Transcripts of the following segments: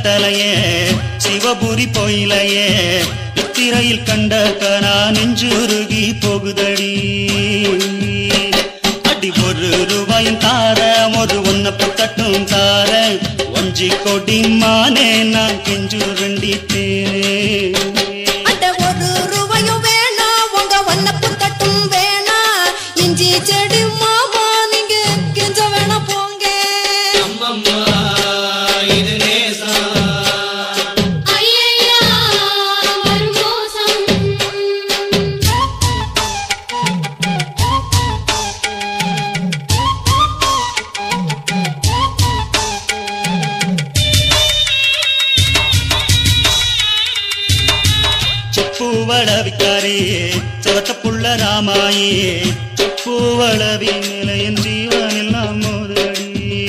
கட்டளையே சிவபுரி போயிலையே நித்திரையில் கண்ட கனா நெஞ்சுருகி போகுதடி அடி ஒரு ரூபாயும் தார ஒரு ஒன்னப்பு தட்டும் தார ஒஞ்சி கொடி மானே நான் கெஞ்சு ரெண்டித்தேனே அட ஒரு ரூபாயும் வேணாம் உங்க வண்ணப்பு தட்டும் வேணாம் இஞ்சி செடி மாமா நீங்க கெஞ்ச வேணா போங்க அம்மம்மா இது நேசம் ஐயையா வரும் மோசம் செப்பு வளவிக்காரே செவத்த புள்ள ராமாயே செப்பு வளவி நிலையன் ஜீவனெல்லாம் மோதடி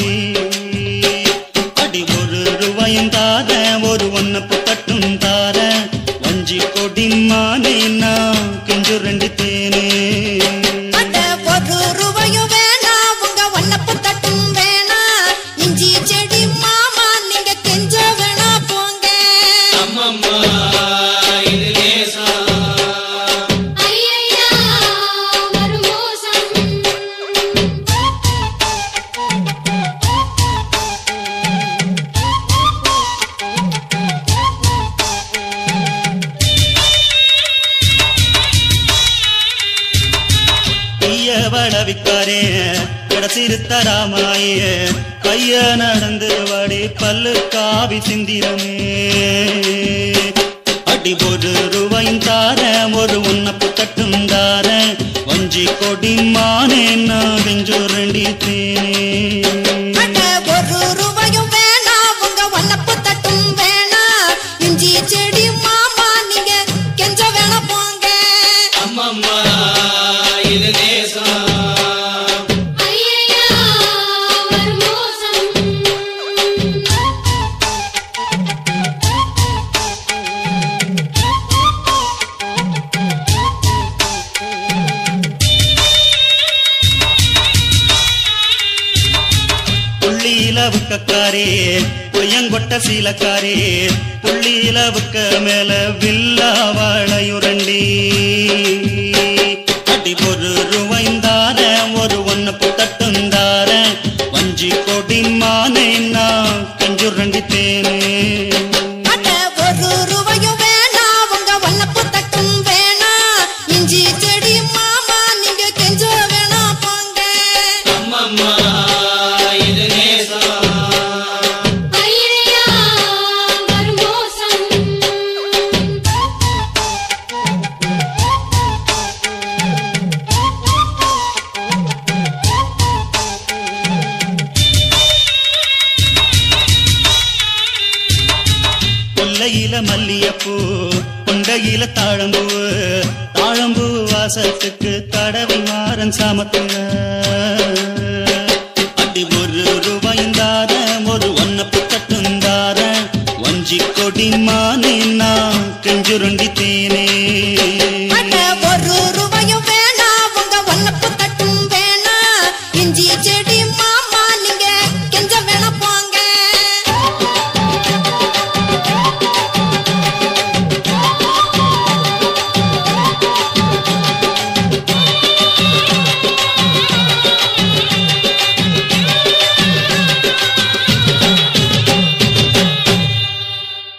அடி ஒரு ரூபாயும் தார ஒரு ஒன்னப்பு தட்டும் தார வஞ்சி கொடி மானே நான் கெஞ்சு ரெண்டு தேனே அட ஒரு ரூபாயும் வேணாம் உங்க வண்ணப்பு தட்டும் வேணாம் இஞ்சி செடி மாமா நீங்க கெஞ்ச வேணா போங்க அம்மம்மா இது நேசம் ஐயையா வரும் மோசம் கைய வளவிக்காரே கடைசிருத்த ராமாயே கைய நடந்து வாடி பல்லு காவி சிந்திரமே அடி ஒரு ரூபாயும் தார ஒரு உன்னப்பு தட்டும் தார வஞ்சி கொடி மானே நான் கெஞ்சு ரெண்டி தேனே அட ஒரு ரூபாயும் வேணாம் உங்க வண்ணப்பு தட்டும் வேணாம் இஞ்சி செடி மாமா நீங்க கெஞ்ச வேணா போங்க அம்மம்மா இது நேசம் ஐயையா வரும் மோசம் புள்ளியில புக்கக்காரே பொய்யங்கொட்ட சீலக்காரே புள்ளியில புக்க மேல வில்லா வாழையுரண்டி அடி ஒரு ரூபாய்ந்தார ஒரு ஒன்னு புத்தட்டுந்தார வஞ்சி கொடி மானே நான் கஞ்சு ரெண்டி தேனே அட ஒரு ரூபாயும் வேணாம் உங்க வண்ணப்பு தட்டும் வேணாம் இஞ்சி செடி மாமா நீங்க கெஞ்ச வேணா போங்க அம்மம்மா இது நேசம் ஐயையா வரும் மோசம் கொல்லையில மல்லியப்பூ கொண்டையில தாழம்பூ தாழம்பூ வாசத்துக்கு தடவை மாறன் சாமத்துல அடி ஒரு ரூபாய்ந்தார ஒரு ஒன்னப்பு தட்டுந்தார வஞ்சி கொடி மானே நான் கெஞ்சுருண்டி தேனே